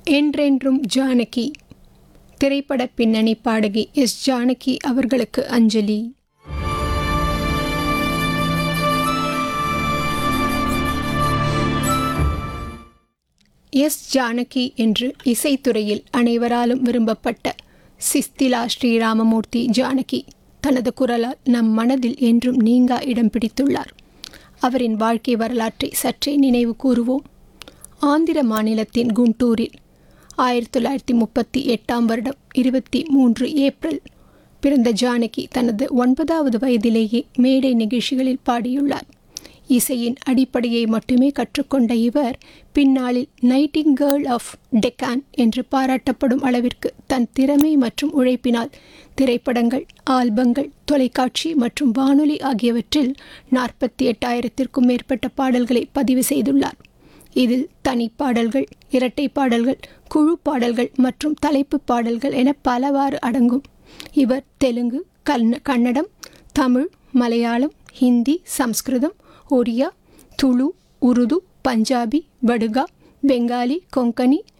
என்றென்றும் ஜானகி திரைப்பட பின்னணி பாடகி எஸ் ஜானகி அவர்களுக்கு அஞ்சலி எஸ் ஜானகி என்று இசைத்துறையில் அனைவராலும் விரும்பப்பட்ட சிஸ்திலா ஸ்ரீராமமூர்த்தி ஜானகி தனது குரலால் நம் மனதில் என்றும் நீங்கா இடம் பிடித்துள்ளார் அவரின் வாழ்க்கை வரலாற்றை சற்றே நினைவு கூறுவோம் ஆந்திர மாநிலத்தின் குண்டூரில் ஆயிரத்தி தொள்ளாயிரத்தி முப்பத்தி எட்டாம் வருடம் இருபத்தி மூன்று ஏப்ரல் பிறந்த ஜானகி தனது ஒன்பதாவது வயதிலேயே மேடை நிகழ்ச்சிகளில் பாடியுள்ளார் இசையின் அடிப்படையை மட்டுமே கற்றுக்கொண்ட இவர் பின்னாளில் நைட்டிங் கேர்ள் ஆஃப் டெக்கான் என்று பாராட்டப்படும் அளவிற்கு தன் திறமை மற்றும் உழைப்பினால் திரைப்படங்கள் ஆல்பங்கள் தொலைக்காட்சி மற்றும் வானொலி ஆகியவற்றில் நாற்பத்தி எட்டாயிரத்திற்கும் மேற்பட்ட பாடல்களை பதிவு செய்துள்ளார் இதில் தனி பாடல்கள் இரட்டை பாடல்கள் குழு பாடல்கள் மற்றும் தலைப்பு பாடல்கள் என பலவாறு அடங்கும் இவர் தெலுங்கு கன்ன கன்னடம் தமிழ் மலையாளம் ஹிந்தி சம்ஸ்கிருதம் ஒரியா துளு உருது பஞ்சாபி படுகா பெங்காலி கொங்கனி